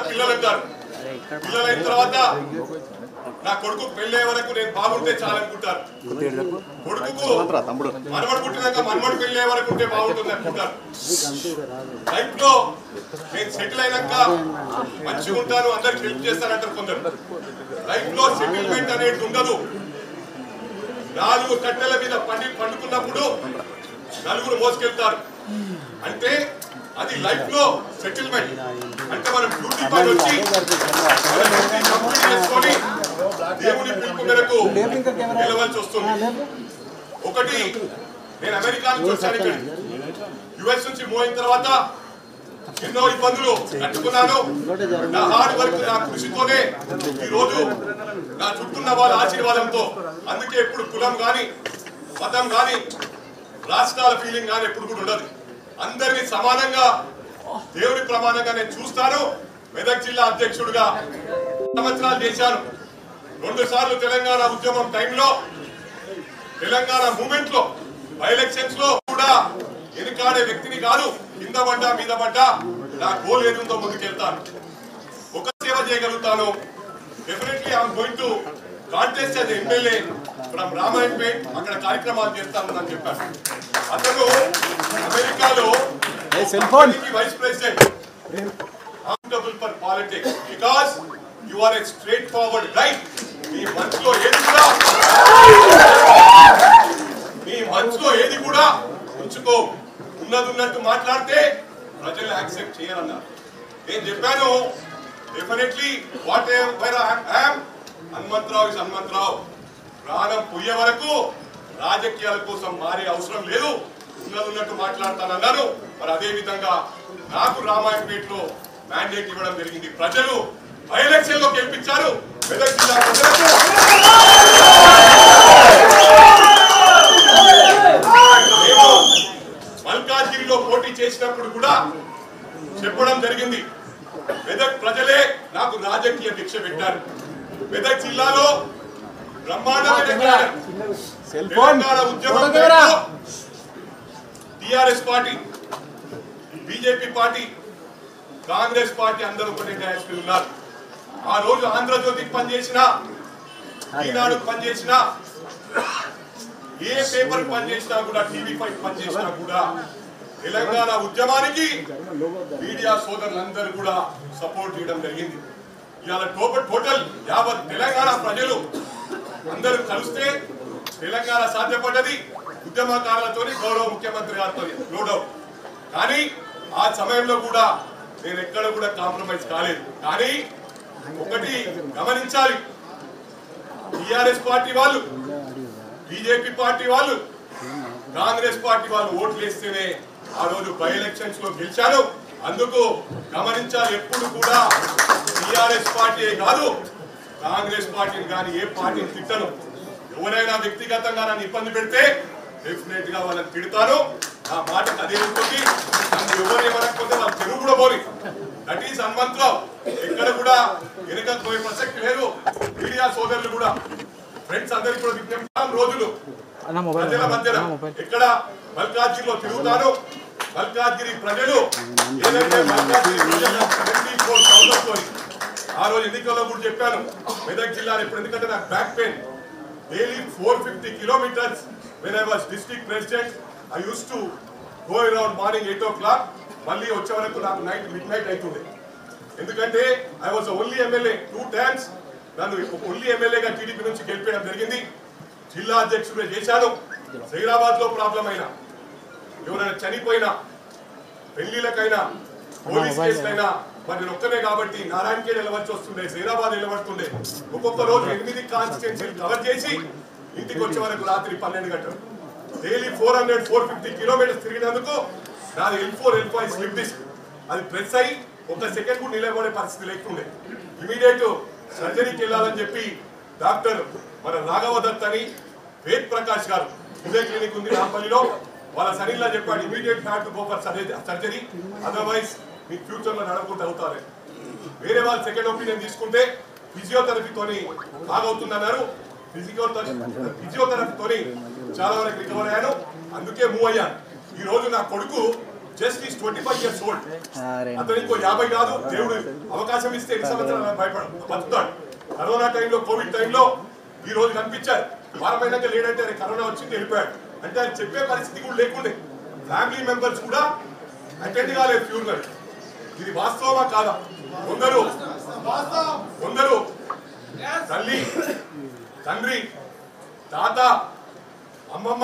పిల్లలు అంటారు పిల్లలు అయిన తర్వాత నా కొడుకు పెళ్ళే వరకు నేను బాగుంటే చాలనుకుంటారు కొడుకుకు మనవడు పుట్టినాక మనవడు పెళ్ళే వరకు ఉంటే బాగుంటుంది అనుకుంటారు లైఫ్ లో నేను సెటిల్ అయినాక మంచిగా ఉంటాను అందరికి హెల్ప్ చేస్తానంటారు కొందరు లైఫ్ లో సెటిల్మెంట్ అనేది ఉండదు నాలుగు కట్టెల మీద పండి పండుకున్నప్పుడు నలుగురు మోసుకెళ్తారు అంటే అది లైఫ్ లో సెటిల్మెంట్ అంటే మనం డ్యూటీ పని వచ్చి మన డ్యూటీ కంప్లీట్ చేసుకొని దేవుని పిలుపు మేరకు నిలవలసి వస్తుంది ఒకటి నేను అమెరికా నుంచి వచ్చాను ఇక్కడ యుఎస్ నుంచి మూవ్ అయిన తర్వాత ఎన్నో ఇబ్బందులు తట్టుకున్నాను నా హార్డ్ వర్క్ నా కృషితోనే ఈ రోజు నా చుట్టూన్న వాళ్ళ ఆశీర్వాదంతో అందుకే ఎప్పుడు కులం గాని మతం గాని రాష్ట్రాల ఫీలింగ్ గాని ఎప్పుడు కూడా ఉండదు అందరినీ సమానంగా దేవుని ప్రమాణంగా నేను చూస్తాను మెదక్ జిల్లా అధ్యక్షుడిగా సంవత్సరాలు చేశాను రెండు సార్లు తెలంగాణ ఉద్యమం టైంలో తెలంగాణ మూమెంట్ లో బై ఎలక్షన్స్ లో కూడా వెనుకాడే వ్యక్తిని కాదు కింద పడ్డా మీద పడ్డా నా గోల్ ఏది ఉందో ముందుకెళ్తాను ఒక సేవ చేయగలుగుతాను definitely I'm going to contest as MLA from Ramayampet అక్కడ కార్యక్రమాలు చేస్తాను అని చెప్పాను అతను అమెరికాలో vice president accountable for politics because you are a straightforward guy. మీ మనసులో ఏది కూడా మీ మనసులో ఏది కూడా ఉంచుకో ఉన్నది ఉన్నట్టు మాట్లాడితే ప్రజలు యాక్సెప్ట్ చేయాలన్నారు నేను చెప్పాను definitely what where I'm Hanumantha Rao is Hanumantha Rao ప్రాణం పోయే వరకు రాజకీయాల కోసం మారే అవసరం లేదు ఉన్నది ఉన్నట్టు మాట్లాడతానన్నాను మరి అదే విధంగా నాకు రామాయణపేటలో మ్యాండేట్ ఇవ్వడం జరిగింది ప్రజలు బై ఎలక్షన్ లో గెలిపించారు మెదక్ జిల్లా ప్రజలకు నేను మల్కాజ్గిరిలో పోటీ చేసినప్పుడు కూడా చెప్పడం జరిగింది మెదక్ ప్రజలే నాకు రాజకీయ దీక్ష పెట్టారు మెదక్ జిల్లాలో బ్రహ్మాండమైన క్యాడర్. తెలంగాణ ఉద్యమం TRS party BJP party Congress party అందరూ ఒకటే డయాస్ మీద ఉన్నారు ఆ రోజు ఆంధ్రజ్యోతికి పనిచేసిన ఈనాడుకు పనిచేసిన ఏ పేపర్ పనిచేసినా కూడా టీవీ పై పనిచేసినా కూడా తెలంగాణ ఉద్యమానికి మీడియా సోదరులందరూ కూడా సపోర్ట్ చేయడం జరిగింది ఇవాళ టోటల్ టోటల్ యావత్ తెలంగాణ ప్రజలు అందరూ కలిస్తే తెలంగాణ సాధ్యపడ్డది ఉద్యమకారులతో గౌరవ ముఖ్యమంత్రి గారితో నో డౌట్ కానీ ఆ సమయంలో కూడా నేను ఎక్కడ కూడా కాంప్రమైజ్ కాలేదు కానీ ఒకటి గమనించాలి టిఆర్ఎస్ పార్టీ వాళ్ళు బీజేపీ పార్టీ వాళ్ళు కాంగ్రెస్ పార్టీ వాళ్ళు ఓట్లు వేస్తేనే ఆ రోజు బై ఎలక్షన్స్ లో గెలిచారు అందుకు గమనించాలి ఎప్పుడు కూడా టిఆర్ఎస్ పార్టీ కాదు కాంగ్రెస్ పార్టీని కానీ ఏ పార్టీని తిట్టను ఎవరైనా వ్యక్తిగతంగా నన్ను ఇబ్బంది పెడితే డెఫినెట్ గా వాళ్ళని తిడతాను ఆ మాటకు అదే ఉంటుంది నన్ను ఎవరు ఏమనకపోతే వాళ్ళ తెలుగు కూడా పోని దట్ ఈస్ హనుమంతరావు ఎక్కడ కూడా వెనుక పోయే ప్రసక్తి లేదు మీడియా సోదరులు కూడా ఫ్రెండ్స్ అందరికి కూడా విజ్ఞప్తి రోజులు ప్రజల మధ్యన ఇక్కడ మల్కాజ్గిరిలో తిరుగుతాను మల్కాజ్గిరి ప్రజలు ఏదైతే మల్కాజ్గిరి ప్రజల 24,000 తోని ఆ రోజు ఎన్నికల్లో కూడా చెప్పాను మెదక్ జిల్లాలో ఇప్పుడు ఎందుకంటే నాకు back pain daily four fifty kilometres when I was district president I use to go around morning eight o'clock మళ్ళీ వచ్చే వరకు నాకు నైట్ మిడ్ నైట్ అవుతుంది ఎందుకంటే I was only MLA two times నన్ను ఓన్లీ ఎమ్మెల్యేగా టీడీపీ నుంచి గెలిపేయడం జరిగింది జిల్లా అధ్యక్షుడే చేశాను హైదరాబాద్ లో ప్రాబ్లం అయినా ఎవరైనా చనిపోయినా పెళ్లిళ్ళకైనా పోలీస్ కేసులైనా మరి నేను ఒక్కనే కాబట్టి నారాయణకే నిలవచ్చు వస్తుండే హైదరాబాద్ నిలబడుతుండే ఒక్కొక్క రోజు ఎనిమిది కాన్స్టిట్యున్సీలు కవర్ చేసి ఇంటికి వచ్చే వరకు రాత్రి పన్నెండు గంటలు daily four hundred four fifty kilometres తిరిగినందుకు నాది L four L five slip disc అది ప్రెస్ అయ్యి ఒక సెకండ్ కూడా నిలబడే పరిస్థితి లేకుండే ఇమీడియట్ సర్జరీకి వెళ్ళాలని చెప్పి డాక్టర్ మన రాఘవ దత్ అని వేద్ ప్రకాష్ గారు ఉదయ క్లినిక్ ఉంది రాంపల్లిలో వాళ్ళ సరిల్లా చెప్పాడు immediate had to go for surgery otherwise మీ ఫ్యూచర్ లో నడవకుండా అవుతారు వేరే వాళ్ళు సెకండ్ ఒపీనియన్ తీసుకుంటే ఫిజియోథెరపీతోని బాగవుతుందన్నారు ఫిజియోథెరపీ ఫిజియోథెరపీతోని చాలా వరకు రికవర్ అయ్యాను అందుకే మూవ్ అయ్యాను ఈ రోజు నా కొడుకు just is twenty five years old అరే అతను ఇంకో యాభై కాదు దేవుడు అవకాశం ఇస్తే ఎన్ని సంవత్సరాలు భయపడ బతుకుతాడు కరోనా టైంలో కోవిడ్ టైంలో ఈ రోజు కనిపించారు వారమైనాక లేడంటే అరే కరోనా వచ్చింది వెళ్ళిపోయాడు అంటే ఆయన చెప్పే పరిస్థితి కూడా లేకుండే ఫ్యామిలీ మెంబర్స్ కూడా అటెండ్ కాలేదు ఫ్యూనల్ ఇది వాస్తవమా కాదా కొందరు కొందరు తల్లి తండ్రి తాత అమ్మమ్మ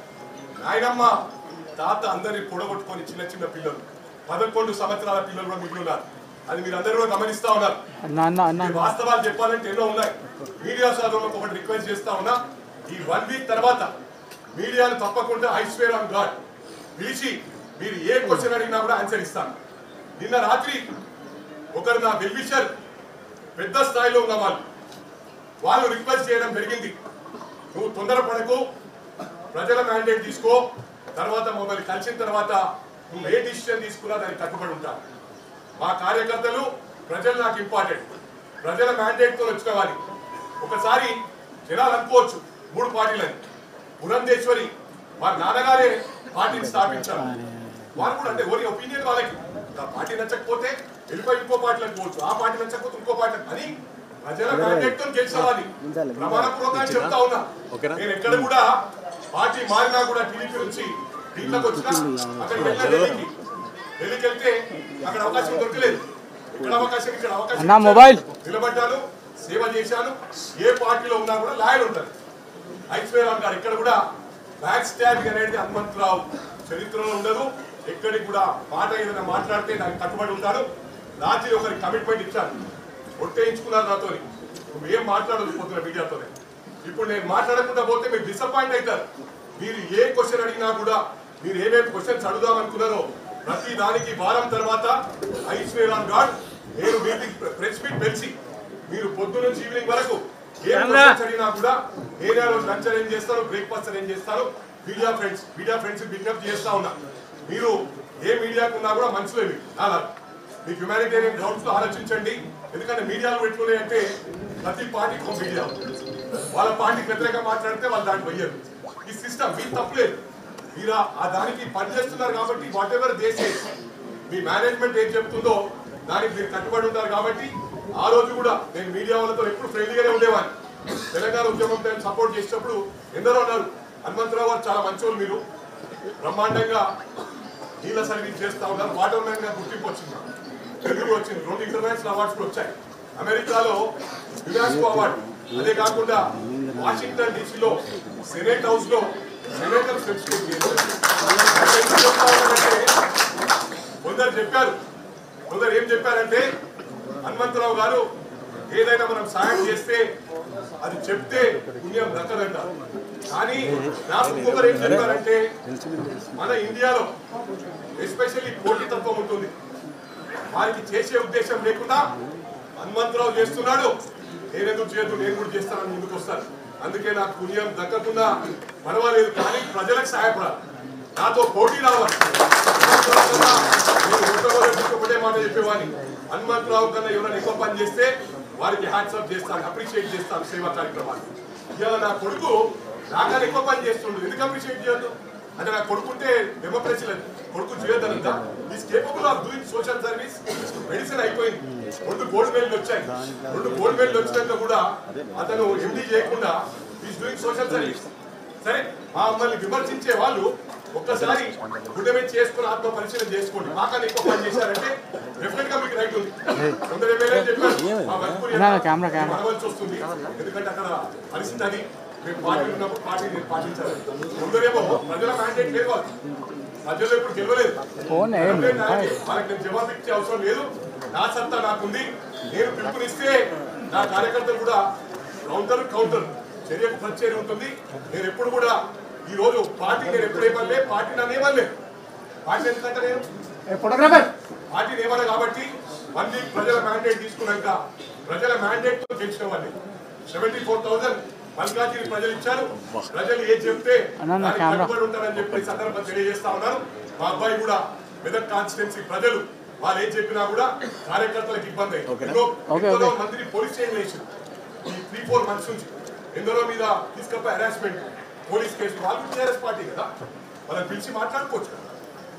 నాయనమ్మ తాత అందరిని పొడగొట్టుకొని చిన్న చిన్న పిల్లలు పదకొండు సంవత్సరాల పిల్లలు కూడా మిగిలిన్నారు అది మీరు అందరూ కూడా గమనిస్తా ఉన్నారు అన్న అన్న అన్న ఈ వాస్తవాలు చెప్పాలంటే ఎన్నో ఉన్నాయి మీడియా సోదరులకు ఒకటి రిక్వెస్ట్ చేస్తా ఉన్నా ఈ వన్ వీక్ తర్వాత మీడియాను తప్పకుండా ఐ స్వేర్ ఆన్ గాడ్ పిలిచి మీరు ఏ క్వశ్చన్ అడిగినా కూడా ఆన్సర్ ఇస్తాను నిన్న రాత్రి ఒకరు నా వెల్విషర్ పెద్ద స్థాయిలో ఉన్న వాళ్ళు వాళ్ళు రిక్వెస్ట్ చేయడం జరిగింది నువ్వు తొందరపడకు ప్రజల మ్యాండేట్ తీసుకో తర్వాత మమ్మల్ని కలిసిన తర్వాత నువ్వు ఏ డిసిషన్ తీసుకున్నా దానికి కట్టుబడి ఉంటాను మా కార్యకర్తలు ప్రజలు నాకు ఇంపార్టెంట్ ప్రజల మ్యాండేట్ తో వచ్చిన వారి ఒకసారి జనాలు అనుకోవచ్చు మూడు పార్టీలని పురంధేశ్వరి వారి నాన్నగారే పార్టీని స్థాపించారు వారు కూడా అంటే ఓరి ఒపీనియన్ వాళ్ళకి ఆ పార్టీ నచ్చకపోతే వెళ్ళిపోయి ఇంకో పార్టీలు అనుకోవచ్చు ఆ పార్టీ నచ్చకపోతే ఇంకో పార్టీ అని ప్రజల మ్యాండేట్ తో గెలిచేవాడి ప్రమాణపూర్వకంగా చెప్తా ఉన్నా నేను ఎక్కడ కూడా పార్టీ మారినా కూడా టీడీపీ నుంచి దీంట్లోకి వచ్చినా అక్కడికి వెళ్ళిన ఢిల్లీకి ఢిల్లీకి వెళ్తే అక్కడ అవకాశం దొరకలేదు ఇక్కడ అవకాశం ఇక్కడ అవకాశం అన్నా, మొబైల్. నిలబడ్డాను సేవ చేశాను ఏ పార్టీలో ఉన్నా కూడా లాయర్ ఉంటారు ఐశ్వర్య గారు ఇక్కడ కూడా బ్యాక్ స్టాబ్ అనేది హనుమంతరావు చరిత్రలో ఉండదు ఎక్కడికి కూడా మాట ఏదైనా మాట్లాడితే దానికి కట్టుబడి ఉంటాడు రాత్రి ఒకరికి కమిట్మెంట్ ఇచ్చాను ఒట్టేయించుకున్నారు నాతో నువ్వు ఏం మాట్లాడదు పోతున్న మీడియాతోనే ఇప్పుడు నేను మాట్లాడకుండా పోతే మీరు డిసప్పాయింట్ అవుతారు మీరు ఏ క్వశ్చన్ అడిగినా కూడా మీరు ఏమేమి క్వశ్చన్స్ అడుగుదాం అనుకున్నారో ప్రతి దానికి వారం తర్వాత ఐశ్వర్యాన్ గాడ్ నేను మీటింగ్ ప్రెస్ మీట్ పిలిచి మీరు పొద్దు నుంచి ఈవినింగ్ వరకు ఏ క్వశ్చన్స్ అడిగినా కూడా నేనే ఆ రోజు లంచ్ అరేంజ్ చేస్తాను బ్రేక్ఫాస్ట్ అరేంజ్ చేస్తాను మీడియా ఫ్రెండ్స్ మీడియా ఫ్రెండ్స్ విజ్ఞప్తి చేస్తా ఉన్నా మీరు ఏ మీడియాకు ఉన్నా కూడా మనసులో మీరు అలా మీకు హ్యుమానిటేరియన్ గ్రౌండ్స్ లో ఆలోచించండి ఎందుకంటే మీడియాలో పెట్టుకునే అంటే ప్రతి పార్టీకి ఒక మీడియా ఉంది. వాళ్ళ పార్టీకి వ్యతిరేకంగా మాట్లాడితే వాళ్ళు దాన్ని పోయారు ఈ సిస్టమ్ మీకు తప్పలేదు మీరు ఆ- ఆ దానికి పనిచేస్తున్నారు కాబట్టి వాట్ ఎవర్ దేశే మీ మేనేజ్మెంట్ ఏం చెప్తుందో దానికి మీరు కట్టుబడి ఉంటారు కాబట్టి ఆ రోజు కూడా నేను మీడియా వాళ్ళతో ఎప్పుడు ఫ్రెండ్లీగానే ఉండేవాడిని తెలంగాణ ఉద్యమం టైం సపోర్ట్ చేసేటప్పుడు ఎందరో ఉన్నారు హనుమంతరావు గారు చాలా మంచోళ్ళు మీరు బ్రహ్మాండంగా నీళ్ళ సర్వీస్ చేస్తా ఉన్నారు వాటర్ మ్యాన్ గా గుర్తింపు వచ్చింది తెలుగు వచ్చింది రెండు ఇంటర్నేషనల్ అవార్డ్స్ కూడా వచ్చాయి అమెరికాలో యునాస్కో అవార్డు అదే కాకుండా వాషింగ్టన్ డీసీలో సెనేట్ హౌస్ లో సెనేటర్ ఫెలిసిటేట్ చేశారు అంటే ఎందుకు చెప్తా ఉన్నానంటే, కొందరు చెప్పారు కొందరు ఏం చెప్పారంటే హనుమంతరావు గారు ఏదైనా మనం సాయం చేస్తే అది చెప్తే పుణ్యం దక్కదంట కానీ నాకు ఇంకొకరు ఏం చెప్పారంటే మన ఇండియాలో ఎస్పెషల్లీ పోటీతత్వం ఉంటుంది వారికి చేసే ఉద్దేశం లేకుండా హనుమంతరావు చేస్తున్నాడు నేనెందుకు చేయదు నేను కూడా చేస్తానని ముందుకు వస్తాను అందుకే నాకు పుణ్యం దక్కకుండా పర్వాలేదు కానీ ప్రజలకు సహాయపడాలి నాతో పోటీ రావాలి హనుమంతరావు కన్నా నేను మొట్టమొదటి ఒకటే మాట చెప్పేవాడిని హనుమంతరావు కన్నా ఎవరైనా ఎక్కువ పని చేస్తే వారికి హ్యాట్సప్ చేస్తాను అప్రిషియేట్ చేస్తాను సేవా కార్యక్రమాలు ఇవాళ నా కొడుకు నాకన్నా ఎక్కువ పని చేస్తుండు ఎందుకు అప్రిషియేట్ చేయొద్దు అంటే నా కొడుకుంటే డెమోక్రసీ లేదు కొడుకు చేయొద్దనంత is capable of doing social service medicine అయిపోయింది రెండు గోల్డ్ మెడల్ వచ్చాయి రెండు గోల్డ్ మెడల్ వచ్చినాక కూడా అతను ఎండీ చేయకుండా ఈస్ డూయింగ్ సోషల్ సర్వీస్ సరే మా మమ్మల్ని విమర్శించే వాళ్ళు ఒక్కసారి గుండె మీద చేసుకుని ఆత్మ పరిశీలన చేసుకోండి మాకన్నా ఎక్కువ పని చేశారంటే డెఫినెట్ గా మీకు రైట్ ఉంది కొందరు ఎమ్మెల్యే చెప్పారు మా మజబూరి అన్నా, కెమెరా, కెమెరా. మనవలసి వస్తుంది ఎందుకంటే అక్కడ పరిస్థితి అది మేము పార్టీ ఉన్నప్పుడు పార్టీ నేను పాటించాలి ముందరేమో ప్రజల మ్యాండేట్ లేదు వాళ్ళు ప్రజలు ఇప్పుడు గెలవలేదు ఫోన్ ఏం అంటే నాకు- వాళ్ళకి నేను జవాబు ఇచ్చే అవసరం లేదు నా సత్తా నాకుంది నేను పిలుపునిస్తే నా కార్యకర్తలు కూడా కౌంటర్ కౌంటర్ చర్యకు ప్రత్యయం ఉంటుంది నేను ఎప్పుడు కూడా ఈ రోజు పార్టీ నేను ఎప్పుడు ఏమనలే పార్టీ నన్ను ఏమనలే పార్టీ ఎందుకంటే నేను ఫోటోగ్రాఫర్ పార్టీని ఏమన్నా కాబట్టి వన్ వీక్ ప్రజల మ్యాండేట్ తీసుకున్నాక ప్రజల మ్యాండేట్ తో గెలిచిన వాళ్ళని సెవెంటీ ఫోర్ థౌసండ్ మల్కాజిని ప్రజలు ఇచ్చారు ప్రజలు ఏం చెప్తే అన్న, నా దానికి కెమెరా. కట్టుబడి ఉంటారని చెప్పి ఈ సందర్భంగా తెలియజేస్తా ఉన్నారు మా అబ్బాయి కూడా మెదక్ కాన్స్టిట్యున్సీ ప్రజలు వాళ్ళు ఏం చెప్పినా కూడా కార్యకర్తలకు ఇబ్బంది అయింది ఎంతో ఓకే, ఎంతో ఓకే. మందిని పోలీస్ స్టేషన్ వేసింది ఈ త్రీ ఫోర్ మంత్స్ నుంచి ఎందరో మీద తీసుకపోయి హెరాస్మెంట్ పోలీస్ కేసు వాళ్ళు టీఆర్ఎస్ పార్టీ కదా వాళ్ళని పిలిచి మాట్లాడుకోవచ్చు కదా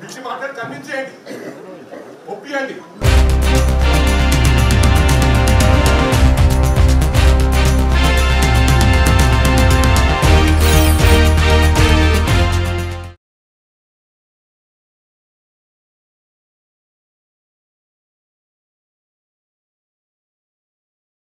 పిలిచి మాట్లాడి కన్విన్స్ చేయండి ఒప్పియండి